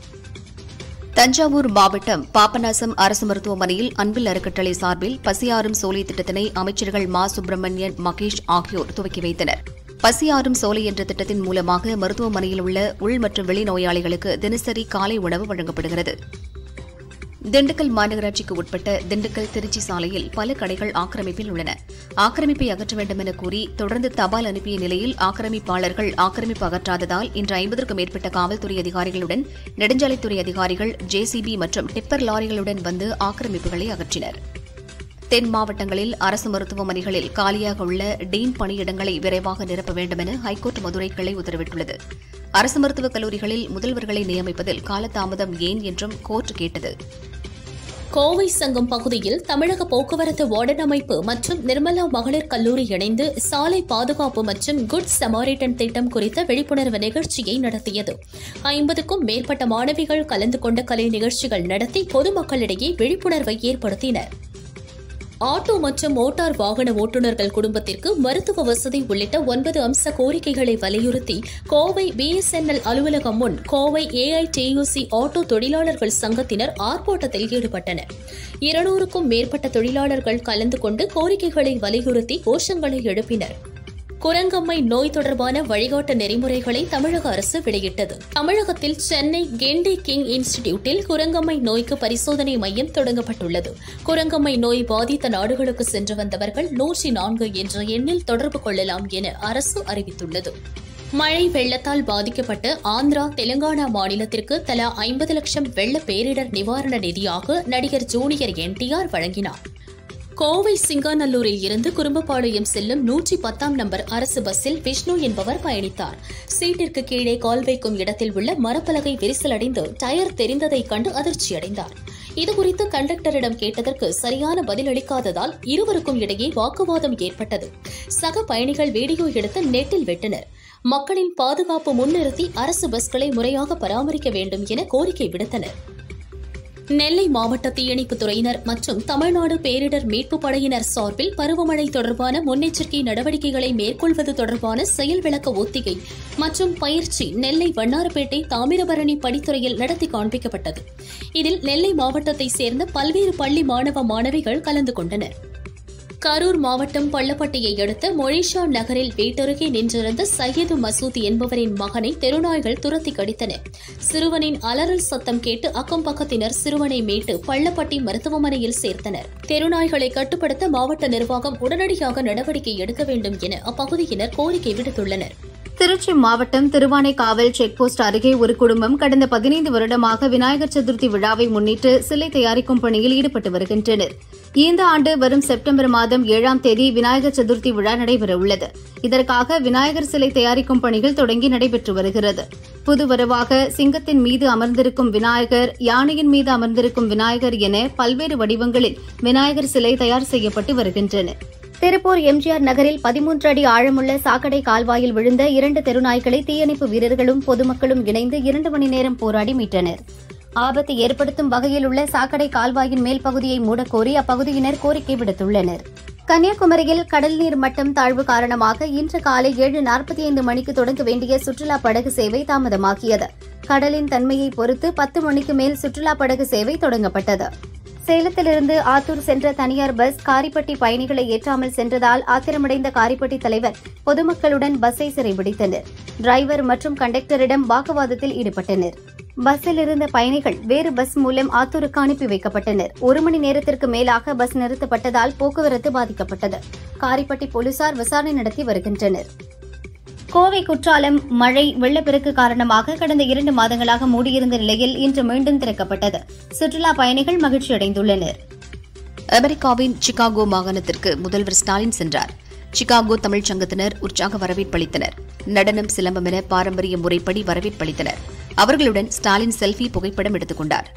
தஞ்சாவூர் மாவட்டம் பாபநாசம் அரசு மருத்துவமனையில் அன்பில் அறக்கட்டளை சார்பில் பசியாறும் சோலை திட்டத்தினை அமைச்சர்கள் மா சுப்பிரமணியன் மகேஷ் ஆகியோர் துவக்கி வைத்தனர் பசியாறும் சோலை என்ற திட்டத்தின் மூலமாக மருத்துவமனையில் உள்ள உள் மற்றும் வெளி நோயாளிகளுக்கு தினசரி காலை உணவு வழங்கப்படுகிறது திண்டுக்கல் மாநகராட்சிக்கு உட்பட்ட திண்டுக்கல் திருச்சி சாலையில் பல கடைகள் ஆக்கிரமிப்பில் உள்ளன ஆக்கிரமிப்பை அகற்ற வேண்டும் என கூறி தொடர்ந்து தபால் அனுப்பிய நிலையில் ஆக்கிரமிப்பாளர்கள் ஆக்கிரமிப்பு அகற்றாததால் இன்று ஐம்பதற்கும் மேற்பட்ட காவல்துறை அதிகாரிகளுடன் நெடுஞ்சாலைத்துறை அதிகாரிகள் ஜேசிபி மற்றும் டிப்பர் லாரிகளுடன் வந்து ஆக்கிரமிப்புகளை அகற்றினர் தென் மாவட்டங்களில் அரசு மருத்துவமனைகளில் காலியாக உள்ள டீன் பணியிடங்களை விரைவாக நிரப்ப வேண்டும் என ஹைகோர்ட் மதுரை கிளை உத்தரவிட்டுள்ளது அரசு மருத்துவக் கல்லூரிகளில் முதல்வர்களை நியமிப்பதில் காலதாமதம் ஏன் என்றும் கோர்ட் கேட்டது கோவை சங்கம் பகுதியில் தமிழக போக்குவரத்து வார்டன் அமைப்பு மற்றும் நிர்மலா மகளிர் கல்லூரி இணைந்து சாலை பாதுகாப்பு மற்றும் குட் சமாரிட்டன் திட்டம் குறித்த விழிப்புணர்வு நிகழ்ச்சியை நடத்தியது ஐம்பதுக்கும் மேற்பட்ட மாணவிகள் கலந்து கொண்ட கலை நிகழ்ச்சிகள் நடத்தி பொதுமக்களிடையே விழிப்புணர்வை ஏற்படுத்தினர் ஆட்டோ மற்றும் மோட்டார் வாகன ஓட்டுநர்கள் குடும்பத்திற்கு மருத்துவ வசதி உள்ளிட்ட ஒன்பது அம்ச கோரிக்கைகளை வலியுறுத்தி கோவை பிஎஸ்என்எல் அலுவலகம் முன் கோவை ஏஐடியூசி ஆட்டோ தொழிலாளர்கள் சங்கத்தினர் ஆர்ப்பாட்டத்தில் ஈடுபட்டனர் இருநூறுக்கும் மேற்பட்ட தொழிலாளர்கள் கலந்து கொண்டு கோரிக்கைகளை வலியுறுத்தி கோஷங்களை எழுப்பினர் குரங்கம்மை நோய் தொடர்பான வழிகாட்டு நெறிமுறைகளை தமிழக அரசு வெளியிட்டது தமிழகத்தில் சென்னை கெண்டி கிங் இன்ஸ்டிடியூட்டில் குரங்கம்மை நோய்க்கு பரிசோதனை மையம் தொடங்கப்பட்டுள்ளது குரங்கம்மை நோய் பாதித்த நாடுகளுக்கு சென்று வந்தவர்கள் நூற்றி நான்கு என்ற எண்ணில் தொடர்பு கொள்ளலாம் என அரசு அறிவித்துள்ளது மழை வெள்ளத்தால் பாதிக்கப்பட்ட ஆந்திரா தெலுங்கானா மாநிலத்திற்கு தலா ஐம்பது லட்சம் வெள்ள பேரிடர் நிவாரண நிதியாக நடிகர் ஜூனியர் என்டிஆர் வழங்கினார் கோவை சிங்காநல்லூரில் இருந்து குறும்பபாளையம் செல்லும் நூற்றி பத்தாம் நம்பர் அரசு பஸ்ஸில் விஷ்ணு என்பவர் பயணித்தார் சீட்டிற்கு கீழே கால் வைக்கும் இடத்தில் உள்ள மரப்பலகை விரிசலடைந்து டயர் தெரிந்ததைக் கண்டு அதிர்ச்சியடைந்தார் இதுகுறித்து கண்டக்டரிடம் கேட்டதற்கு சரியான பதிலளிக்காததால் இருவருக்கும் இடையே வாக்குவாதம் ஏற்பட்டது சக பயணிகள் வீடியோ எடுத்து நெட்டில் விட்டனர் மக்களின் பாதுகாப்பு முன்னிறுத்தி அரசு பஸ்களை முறையாக பராமரிக்க வேண்டும் என கோரிக்கை விடுத்தனர் நெல்லை மாவட்ட தீயணைப்புத் துறையினர் மற்றும் தமிழ்நாடு பேரிடர் மீட்புப் படையினர் சார்பில் பருவமழை தொடர்பான முன்னெச்சரிக்கை நடவடிக்கைகளை மேற்கொள்வது தொடர்பான செயல் விளக்க ஒத்திகை மற்றும் பயிற்சி நெல்லை வண்ணாரப்பேட்டை தாமிரபரணி படித்துறையில் நடத்தி காண்பிக்கப்பட்டது இதில் நெல்லை மாவட்டத்தைச் சேர்ந்த பல்வேறு பள்ளி மாணவ மாணவிகள் கலந்து கொண்டனர் கரூர் மாவட்டம் பள்ளப்பட்டியை அடுத்த மொழிஷா நகரில் வீட்டருகே நின்றிருந்த சையது மசூத் என்பவரின் மகனை தெருநாய்கள் துரத்தி கடித்தன சிறுவனின் அலறல் சத்தம் கேட்டு அக்கம் பக்கத்தினர் சிறுவனை மீட்டு பள்ளப்பட்டி மருத்துவமனையில் சேர்த்தனர் தெருநாய்களை கட்டுப்படுத்த மாவட்ட நிர்வாகம் உடனடியாக நடவடிக்கை எடுக்க வேண்டும் என அப்பகுதியினர் கோரிக்கை விடுத்துள்ளனர் திருச்சி மாவட்டம் திருவானைக்காவல் செக்போஸ்ட் அருகே ஒரு குடும்பம் கடந்த பதினைந்து வருடமாக விநாயகர் சதுர்த்தி விழாவை முன்னிட்டு சிலை தயாரிக்கும் பணியில் ஈடுபட்டு வருகின்றனர் இந்த ஆண்டு வரும் செப்டம்பர் மாதம் ஏழாம் தேதி விநாயகர் சதுர்த்தி விழா நடைபெறவுள்ளது இதற்காக விநாயகர் சிலை தயாரிக்கும் பணிகள் தொடங்கி நடைபெற்று வருகிறது புதுவரவாக சிங்கத்தின் மீது அமர்ந்திருக்கும் விநாயகர் யானையின் மீது அமர்ந்திருக்கும் விநாயகர் என பல்வேறு வடிவங்களில் விநாயகர் சிலை தயார் செய்யப்பட்டு வருகின்றன திருப்பூர் எம்ஜிஆர் நகரில் பதிமூன்று அடி ஆழமுள்ள சாக்கடை கால்வாயில் விழுந்த இரண்டு தெருநாய்களை தீயணைப்பு வீரர்களும் பொதுமக்களும் இணைந்து இரண்டு மணி நேரம் போராடி மீட்டனர் ஆபத்தை ஏற்படுத்தும் வகையில் உள்ள சாக்கடை கால்வாயின் மேல் பகுதியை மூடக்கோரி அப்பகுதியினர் கோரிக்கை விடுத்துள்ளனர் கன்னியாகுமரியில் கடல் நீர் மட்டம் தாழ்வு காரணமாக இன்று காலை ஏழு நாற்பத்தி ஐந்து மணிக்கு தொடங்க வேண்டிய சுற்றுலா படகு சேவை தாமதமாகியது கடலின் தன்மையை பொறுத்து பத்து மணிக்கு மேல் சுற்றுலா படகு சேவை தொடங்கப்பட்டது சேலத்திலிருந்து ஆத்தூர் சென்ற தனியார் பஸ் காரிப்பட்டி பயணிகளை ஏற்றாமல் சென்றதால் ஆத்திரமடைந்த காரிப்பட்டி தலைவர் பொதுமக்களுடன் பஸ்ஸை சிறைபிடித்தனர் டிரைவர் மற்றும் கண்டக்டரிடம் வாக்குவாதத்தில் ஈடுபட்டனர் பஸ்ஸில் இருந்த பயணிகள் வேறு பஸ் மூலம் ஆத்தூருக்கு அனுப்பி வைக்கப்பட்டனர் ஒரு மணி நேரத்திற்கு மேலாக பஸ் நிறுத்தப்பட்டதால் போக்குவரத்து பாதிக்கப்பட்டது காரிப்பட்டி போலீசார் விசாரணை நடத்தி வருகின்றனர் கோவை குற்றாலம் மழை வெள்ளப்பெருக்கு காரணமாக கடந்த இரண்டு மாதங்களாக மூடியிருந்த நிலையில் இன்று மீண்டும் திறக்கப்பட்டது சுற்றுலா பயணிகள் மகிழ்ச்சியடைந்துள்ளனர் அமெரிக்காவின் சிகாகோ மாகாணத்திற்கு முதல்வர் ஸ்டாலின் சென்றார் சிகாகோ தமிழ்ச் சங்கத்தினர் உற்சாக வரவேற்பளித்தனர் நடனம் சிலம்பம் என பாரம்பரிய முறைப்படி வரவேற்பளித்தனர் அவர்களுடன் ஸ்டாலின் செல்ஃபி புகைப்படம் எடுத்துக் கொண்டார்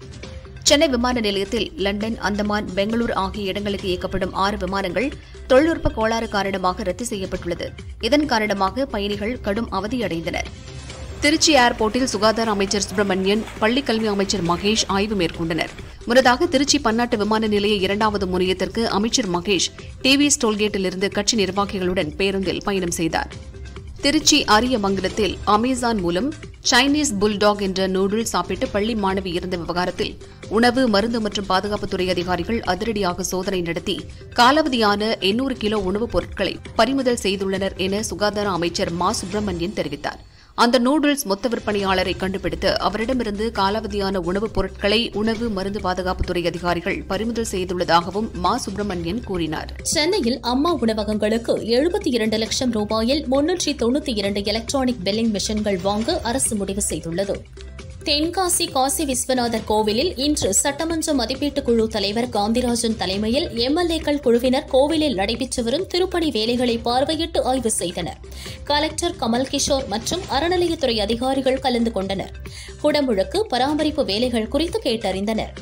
சென்னை விமான நிலையத்தில் லண்டன் அந்தமான் பெங்களூரு ஆகிய இடங்களுக்கு இயக்கப்படும் ஆறு விமானங்கள் தொழில்நுட்ப கோளாறு காரணமாக ரத்து செய்யப்பட்டுள்ளது இதன் காரணமாக பயணிகள் கடும் அவதியடைந்தனர் திருச்சி ஏர்போர்ட்டில் சுகாதார அமைச்சர் சுப்பிரமணியன் பள்ளிக் கல்வி அமைச்சர் மகேஷ் ஆய்வு மேற்கொண்டனர் முன்னதாக திருச்சி பன்னாட்டு விமான நிலைய இரண்டாவது முனையத்திற்கு அமைச்சர் மகேஷ் டிவிஎஸ் டோல்கேட்டிலிருந்து கட்சி நிர்வாகிகளுடன் பேருந்தில் பயணம் செய்தார் திருச்சி அரியமங்கலத்தில் அமேசான் மூலம் சைனீஸ் புல்டாக் என்ற நூடுல் சாப்பிட்டு பள்ளி மாணவி இருந்த விவகாரத்தில் உணவு மருந்து மற்றும் பாதுகாப்புத்துறை அதிகாரிகள் அதிரடியாக சோதனை நடத்தி காலாவதியான எண்ணூறு கிலோ உணவுப் பொருட்களை பறிமுதல் செய்துள்ளனர் என சுகாதார அமைச்சர் மா சுப்பிரமணியன் தெரிவித்தார் அந்த நூடுல்ஸ் மொத்த விற்பனையாளரை கண்டுபிடித்து அவரிடமிருந்து காலாவதியான உணவுப் பொருட்களை உணவு மருந்து பாதுகாப்புத்துறை அதிகாரிகள் பறிமுதல் செய்துள்ளதாகவும் மா சுப்பிரமணியன் கூறினார் சென்னையில் அம்மா உணவகங்களுக்கு எழுபத்தி இரண்டு லட்சம் ரூபாயில் முன்னூற்றி தொண்ணூத்தி இரண்டு எலக்ட்ரானிக் பில்லிங் மிஷின்கள் வாங்க அரசு முடிவு செய்துள்ளது தென்காசி காசி விஸ்வநாதர் கோவிலில் இன்று சட்டமன்ற மதிப்பீட்டுக் குழு தலைவர் காந்திராஜன் தலைமையில் எம்எல்ஏக்கள் குழுவினர் கோவிலில் நடைபெற்று வரும் திருப்பணி வேலைகளை பார்வையிட்டு ஆய்வு செய்தனர் கலெக்டர் கமல் கிஷோர் மற்றும் அறநிலையத்துறை அதிகாரிகள் கலந்து கொண்டனர் குடமுழுக்கு பராமரிப்பு வேலைகள் குறித்து கேட்டறிந்தனர்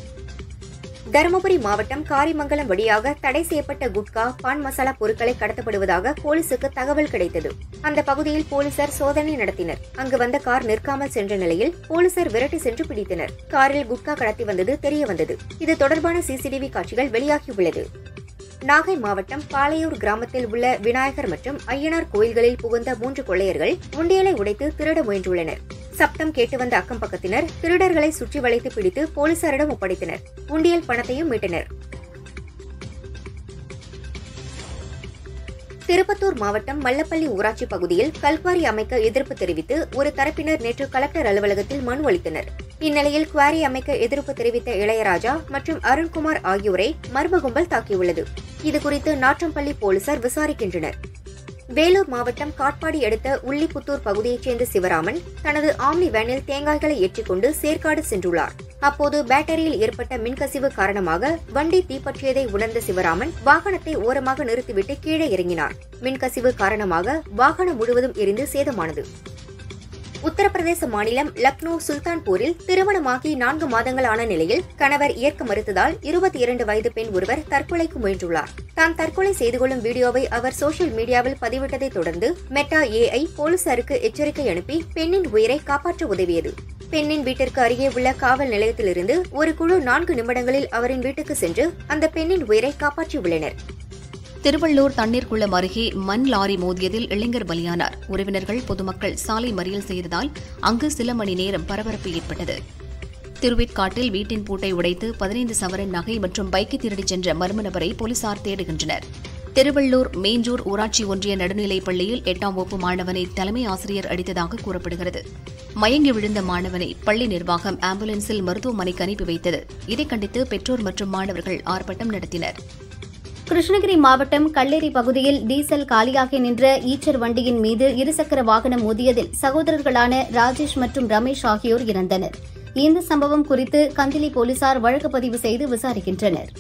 தருமபுரி மாவட்டம் காரிமங்கலம் வழியாக தடை செய்யப்பட்ட குட்கா பான் மசாலா பொருட்களை கடத்தப்படுவதாக போலீசுக்கு தகவல் கிடைத்தது அந்த பகுதியில் போலீசார் சோதனை நடத்தினர் அங்கு வந்த கார் நிற்காமல் சென்ற நிலையில் போலீசார் விரட்டி சென்று பிடித்தனர் காரில் குட்கா கடத்தி வந்தது தெரிய வந்தது இது தொடர்பான சிசிடிவி காட்சிகள் வெளியாகியுள்ளது நாகை மாவட்டம் பாளையூர் கிராமத்தில் உள்ள விநாயகர் மற்றும் ஐயனார் கோயில்களில் புகுந்த மூன்று கொள்ளையர்கள் உண்டியலை உடைத்து திருட முயன்றுள்ளனர் சப்தம் கேட்டு வந்த அக்கம் பக்கத்தினர் திருடர்களை சுற்றி வளைத்து பிடித்து போலீசாரிடம் ஒப்படைத்தனர் உண்டியல் பணத்தையும் மீட்டனர் திருப்பத்தூர் மாவட்டம் மல்லப்பள்ளி ஊராட்சி பகுதியில் கல்குவாரி அமைக்க எதிர்ப்பு தெரிவித்து ஒரு தரப்பினர் நேற்று கலெக்டர் அலுவலகத்தில் மனு அளித்தனர் இந்நிலையில் குவாரி அமைக்க எதிர்ப்பு தெரிவித்த இளையராஜா மற்றும் அருண்குமார் ஆகியோரை மர்ம கும்பல் தாக்கியுள்ளது இதுகுறித்து நாற்றம்பள்ளி போலீசார் விசாரிக்கின்றனர் வேலூர் மாவட்டம் காட்பாடி அடுத்த உள்ளிப்புத்தூர் பகுதியைச் சேர்ந்த சிவராமன் தனது ஆம்னி வேனில் தேங்காய்களை ஏற்றிக்கொண்டு சேர்க்காடு சென்றுள்ளார் அப்போது பேட்டரியில் ஏற்பட்ட மின்கசிவு காரணமாக வண்டி தீப்பற்றியதை உணர்ந்த சிவராமன் வாகனத்தை ஓரமாக நிறுத்திவிட்டு கீழே இறங்கினார் மின்கசிவு காரணமாக வாகனம் முழுவதும் எரிந்து சேதமானது உத்தரப்பிரதேச மாநிலம் லக்னோ சுல்தான்பூரில் திருமணமாகி நான்கு மாதங்கள் ஆன நிலையில் கணவர் ஏற்க மறுத்ததால் இருபத்தி இரண்டு வயது பெண் ஒருவர் தற்கொலைக்கு முயன்றுள்ளார் தான் தற்கொலை செய்து கொள்ளும் வீடியோவை அவர் சோசியல் மீடியாவில் பதிவிட்டதைத் தொடர்ந்து மெட்டா ஏஐ போலீசாருக்கு எச்சரிக்கை அனுப்பி பெண்ணின் உயிரை காப்பாற்ற உதவியது பெண்ணின் வீட்டிற்கு அருகே உள்ள காவல் நிலையத்திலிருந்து ஒரு குழு நான்கு நிமிடங்களில் அவரின் வீட்டுக்கு சென்று அந்த பெண்ணின் உயிரை காப்பாற்றியுள்ளனர் திருவள்ளூர் தண்ணீர் குளம் அருகே மண் லாரி மோதியதில் இளைஞர் பலியானார் உறவினர்கள் பொதுமக்கள் சாலை மறியல் செய்ததால் அங்கு சில மணி நேரம் பரபரப்பு ஏற்பட்டது திருவேற்காட்டில் வீட்டின் பூட்டை உடைத்து பதினைந்து சவரன் நகை மற்றும் பைக்கை திருடிச் சென்ற மர்ம நபரை போலீசார் தேடுகின்றனர் திருவள்ளூர் மேஞ்சூர் ஊராட்சி ஒன்றிய நடுநிலைப் பள்ளியில் எட்டாம் வகுப்பு மாணவனை தலைமை ஆசிரியர் அடித்ததாக கூறப்படுகிறது மயங்கி விழுந்த மாணவனை பள்ளி நிர்வாகம் ஆம்புலன்ஸில் மருத்துவமனைக்கு அனுப்பி வைத்தது இதைக் கண்டித்து பெற்றோர் மற்றும் மாணவர்கள் ஆர்ப்பாட்டம் நடத்தினர் கிருஷ்ணகிரி மாவட்டம் கல்லேரி பகுதியில் டீசல் காலியாகி நின்ற ஈச்சர் வண்டியின் மீது இருசக்கர வாகனம் மோதியதில் சகோதரர்களான ராஜேஷ் மற்றும் ரமேஷ் ஆகியோர் இறந்தனர் இந்த சம்பவம் குறித்து கந்திலி போலீசார் வழக்கு பதிவு செய்து விசாரிக்கின்றனர்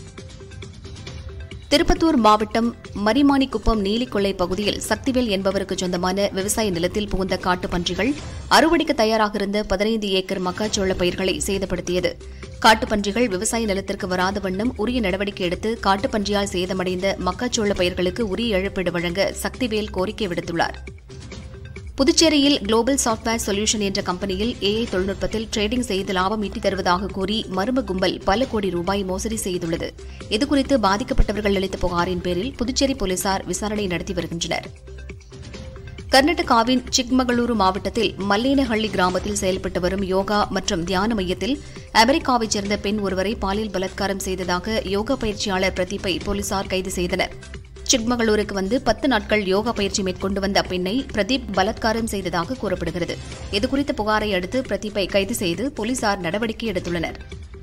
திருப்பத்தூர் மாவட்டம் மரிமாணிக்குப்பம் நீலிக்கொள்ளை பகுதியில் சக்திவேல் என்பவருக்கு சொந்தமான விவசாய நிலத்தில் புகுந்த காட்டுப் பன்றிகள் அறுவடைக்கு தயாராக இருந்த பதினைந்து ஏக்கர் மக்காச்சோள பயிர்களை சேதப்படுத்தியது காட்டுப்பன்றிகள் விவசாய நிலத்திற்கு வராத வண்ணம் உரிய நடவடிக்கை எடுத்து காட்டுப்பன்றியால் சேதமடைந்த மக்காச்சோள பயிர்களுக்கு உரிய இழப்பீடு வழங்க சக்திவேல் கோரிக்கை விடுத்துள்ளார் புதுச்சேரியில் குளோபல் சாஃப்ட்வேர் சொல்யூஷன் என்ற கம்பெனியில் ஏஐ தொழில்நுட்பத்தில் ட்ரேடிங் செய்து லாபம் ஈட்டித் தருவதாக கூறி மர்ம கும்பல் பல கோடி ரூபாய் மோசடி செய்துள்ளது இதுகுறித்து பாதிக்கப்பட்டவர்கள் அளித்த புகாரின் பேரில் புதுச்சேரி போலீசார் விசாரணை நடத்தி வருகின்றனர் கர்நாடகாவின் சிக்மகளூரு மாவட்டத்தில் மல்லேனஹள்ளி கிராமத்தில் செயல்பட்டு வரும் யோகா மற்றும் தியான மையத்தில் அமெரிக்காவைச் சேர்ந்த பெண் ஒருவரை பாலியல் பலாத்காரம் செய்ததாக யோகா பயிற்சியாளர் பிரதீப்பை போலீசார் கைது செய்தனர் சிக்மகளூருக்கு வந்து பத்து நாட்கள் யோகா பயிற்சி மேற்கொண்டு வந்த அப்பெண்ணை பிரதீப் பலாத்காரம் செய்ததாக கூறப்படுகிறது இதுகுறித்த புகாரை அடுத்து பிரதீப்பை கைது செய்து போலீசார் நடவடிக்கை எடுத்துள்ளனர்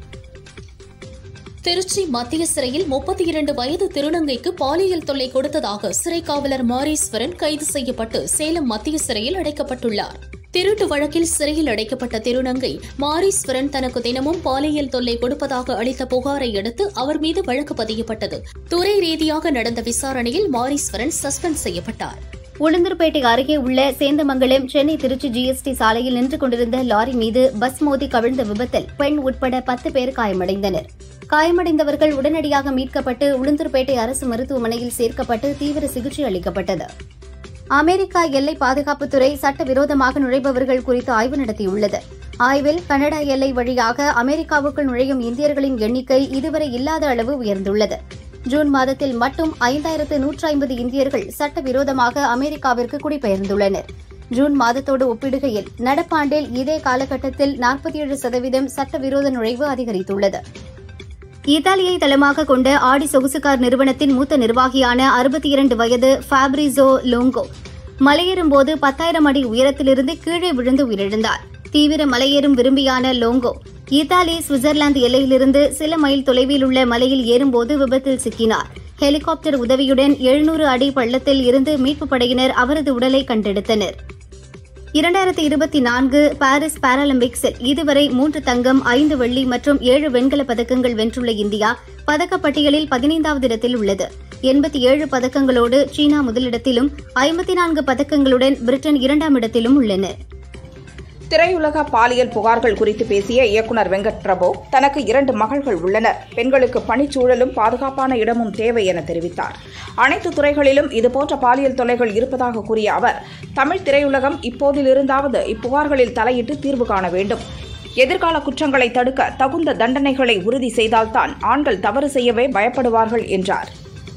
திருச்சி மத்திய சிறையில் முப்பத்தி இரண்டு வயது திருநங்கைக்கு பாலியல் தொல்லை கொடுத்ததாக சிறை காவலர் மாரீஸ்வரன் கைது செய்யப்பட்டு சேலம் மத்திய சிறையில் அடைக்கப்பட்டுள்ளார் திருட்டு வழக்கில் சிறையில் அடைக்கப்பட்ட திருநங்கை மாரீஸ்வரன் தனக்கு தினமும் பாலியல் தொல்லை கொடுப்பதாக அளித்த புகாரை அடுத்து அவர் மீது வழக்கு பதியப்பட்டது துறை ரீதியாக நடந்த விசாரணையில் மாரீஸ்வரன் சஸ்பெண்ட் செய்யப்பட்டார் உளுந்தூர்பேட்டை அருகே உள்ள சேந்தமங்கலம் சென்னை திருச்சி ஜிஎஸ்டி சாலையில் நின்று கொண்டிருந்த லாரி மீது பஸ் மோதி கவிழ்ந்த விபத்தில் பெண் உட்பட பத்து பேர் காயமடைந்தனர் காயமடைந்தவர்கள் உடனடியாக மீட்கப்பட்டு உளுந்தூர்பேட்டை அரசு மருத்துவமனையில் சேர்க்கப்பட்டு தீவிர சிகிச்சை அளிக்கப்பட்டது அமெரிக்கா எல்லை பாதுகாப்புத்துறை சட்டவிரோதமாக நுழைபவர்கள் குறித்து ஆய்வு நடத்தியுள்ளது ஆய்வில் கனடா எல்லை வழியாக அமெரிக்காவுக்குள் நுழையும் இந்தியர்களின் எண்ணிக்கை இதுவரை இல்லாத அளவு உயர்ந்துள்ளது ஜூன் மாதத்தில் மட்டும் ஐந்தாயிரத்து நூற்று ஐம்பது இந்தியர்கள் சட்டவிரோதமாக அமெரிக்காவிற்கு குடிபெயர்ந்துள்ளனர் ஜூன் மாதத்தோடு ஒப்பிடுகையில் நடப்பாண்டில் இதே காலகட்டத்தில் நாற்பத்தி ஏழு சதவீதம் சட்டவிரோத நுழைவு அதிகரித்துள்ளது இத்தாலியை தளமாக கொண்ட ஆடி சொகுசுகார் நிறுவனத்தின் மூத்த நிர்வாகியான அறுபத்தி இரண்டு வயது ஃபேப்ரிசோ லோங்கோ மலையேறும்போது பத்தாயிரம் அடி உயரத்திலிருந்து கீழே விழுந்து உயிரிழந்தார் தீவிர மலையேறும் விரும்பியான லோங்கோ இத்தாலி சுவிட்சர்லாந்து எல்லையிலிருந்து சில மைல் தொலைவில் உள்ள மலையில் ஏறும்போது விபத்தில் சிக்கினார் ஹெலிகாப்டர் உதவியுடன் எழுநூறு அடி பள்ளத்தில் இருந்து மீட்புப் படையினர் அவரது உடலை கண்டெடுத்தனர் இரண்டாயிரத்தி இருபத்தி நான்கு பாரிஸ் பாராலிம்பிக்ஸில் இதுவரை மூன்று தங்கம் ஐந்து வெள்ளி மற்றும் ஏழு வெண்கலப் பதக்கங்கள் வென்றுள்ள இந்தியா பதக்கப்பட்டியலில் பதினைந்தாவது இடத்தில் உள்ளது எண்பத்தி ஏழு பதக்கங்களோடு சீனா முதலிடத்திலும் ஐம்பத்தி நான்கு பதக்கங்களுடன் பிரிட்டன் இரண்டாம் இடத்திலும் உள்ளன திரையுலக பாலியல் புகார்கள் குறித்து பேசிய இயக்குனர் வெங்கட் பிரபு தனக்கு இரண்டு மகள்கள் உள்ளனர் பெண்களுக்கு பணிச்சூழலும் பாதுகாப்பான இடமும் தேவை என தெரிவித்தார் அனைத்து துறைகளிலும் இதுபோன்ற பாலியல் தொல்லைகள் இருப்பதாக கூறிய அவர் தமிழ் திரையுலகம் இப்போதிலிருந்தாவது இப்புகார்களில் தலையிட்டு தீர்வு காண வேண்டும் எதிர்கால குற்றங்களை தடுக்க தகுந்த தண்டனைகளை உறுதி செய்தால்தான் ஆண்கள் தவறு செய்யவே பயப்படுவார்கள் என்றார்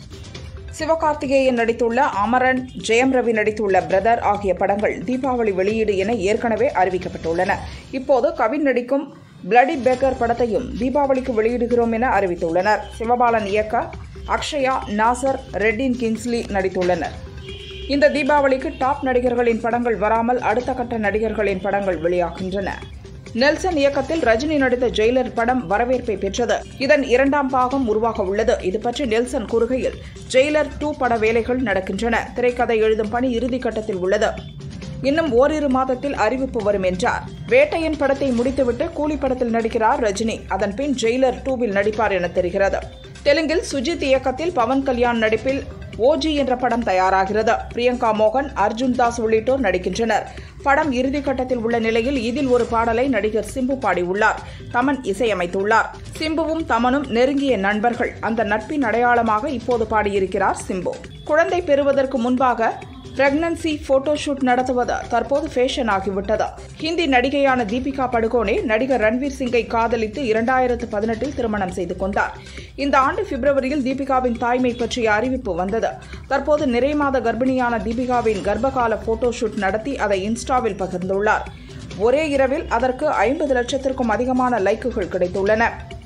சிவகார்த்திகேயன் நடித்துள்ள அமரன் ஜெயம் ரவி நடித்துள்ள பிரதர் ஆகிய படங்கள் தீபாவளி வெளியீடு என ஏற்கனவே அறிவிக்கப்பட்டுள்ளன இப்போது கவின் நடிக்கும் பிளடி பேக்கர் படத்தையும் தீபாவளிக்கு வெளியிடுகிறோம் என அறிவித்துள்ளனர் சிவபாலன் இயக்க அக்ஷயா நாசர் ரெட்டின் கிங்ஸ்லி நடித்துள்ளனர் இந்த தீபாவளிக்கு டாப் நடிகர்களின் படங்கள் வராமல் அடுத்த கட்ட நடிகர்களின் படங்கள் வெளியாகின்றன நெல்சன் இயக்கத்தில் ரஜினி நடித்த ஜெயிலர் படம் வரவேற்பை பெற்றது இதன் இரண்டாம் பாகம் உருவாக உள்ளது இது பற்றி நெல்சன் கூறுகையில் ஜெயிலர் டூ பட வேலைகள் நடக்கின்றன திரைக்கதை எழுதும் பணி இறுதிக்கட்டத்தில் உள்ளது இன்னும் ஓரிரு மாதத்தில் அறிவிப்பு வரும் என்றார் வேட்டையன் படத்தை முடித்துவிட்டு கூலி படத்தில் நடிக்கிறார் ரஜினி அதன் பின் ஜெயிலர் டூவில் நடிப்பார் என தெரிகிறது தெலுங்கில் சுஜித் இயக்கத்தில் பவன் கல்யாண் நடிப்பில் ஓஜி என்ற படம் தயாராகிறது பிரியங்கா மோகன் அர்ஜுன் தாஸ் உள்ளிட்டோர் நடிக்கின்றனர் படம் இறுதிக்கட்டத்தில் உள்ள நிலையில் இதில் ஒரு பாடலை நடிகர் சிம்பு பாடியுள்ளார் தமன் இசையமைத்துள்ளார் சிம்புவும் தமனும் நெருங்கிய நண்பர்கள் அந்த நட்பின் அடையாளமாக இப்போது பாடியிருக்கிறார் சிம்பு குழந்தை பெறுவதற்கு முன்பாக பிரெக்னன்சி போட்டோஷூட் நடத்துவது தற்போது ஃபேஷன் ஆகிவிட்டது ஹிந்தி நடிகையான தீபிகா படுகோனே நடிகர் ரன்வீர் சிங்கை காதலித்து இரண்டாயிரத்து பதினெட்டில் திருமணம் செய்து கொண்டார் இந்த ஆண்டு பிப்ரவரியில் தீபிகாவின் தாய்மை பற்றிய அறிவிப்பு வந்தது தற்போது நிறை மாத கர்ப்பிணியான தீபிகாவின் கர்ப்பகால போட்டோஷூட் நடத்தி அதை இன்ஸ்டாவில் பகிர்ந்துள்ளார் ஒரே இரவில் அதற்கு ஐம்பது லட்சத்திற்கும் அதிகமான லைக்குகள் கிடைத்துள்ளன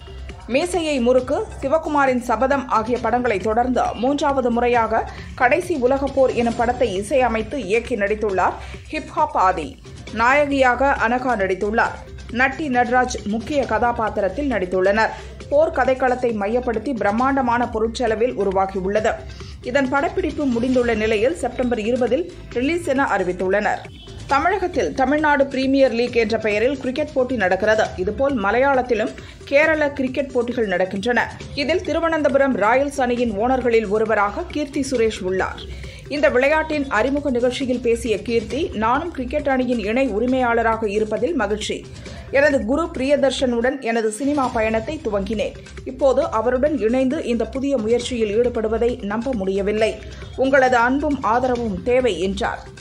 மீசையை முறுக்கு சிவகுமாரின் சபதம் ஆகிய படங்களை தொடர்ந்து மூன்றாவது முறையாக கடைசி உலகப் போர் எனும் படத்தை இசையமைத்து இயக்கி நடித்துள்ளார் ஹிப்ஹாப் ஆதி நாயகியாக அனகா நடித்துள்ளார் நட்டி நட்ராஜ் முக்கிய கதாபாத்திரத்தில் நடித்துள்ளனர் போர் கதைக்களத்தை மையப்படுத்தி பிரம்மாண்டமான பொருட்செலவில் உருவாகியுள்ளது இதன் படப்பிடிப்பு முடிந்துள்ள நிலையில் செப்டம்பர் இருபதில் ரிலீஸ் என அறிவித்துள்ளனர் தமிழகத்தில் தமிழ்நாடு பிரீமியர் லீக் என்ற பெயரில் கிரிக்கெட் போட்டி நடக்கிறது இதுபோல் மலையாளத்திலும் கேரள கிரிக்கெட் போட்டிகள் நடக்கின்றன இதில் திருவனந்தபுரம் ராயல்ஸ் அணியின் ஓனர்களில் ஒருவராக கீர்த்தி சுரேஷ் உள்ளார் இந்த விளையாட்டின் அறிமுக நிகழ்ச்சியில் பேசிய கீர்த்தி நானும் கிரிக்கெட் அணியின் இணை உரிமையாளராக இருப்பதில் மகிழ்ச்சி எனது குரு பிரியதர்ஷனுடன் எனது சினிமா பயணத்தை துவங்கினேன் இப்போது அவருடன் இணைந்து இந்த புதிய முயற்சியில் ஈடுபடுவதை நம்ப முடியவில்லை உங்களது அன்பும் ஆதரவும் தேவை என்றார்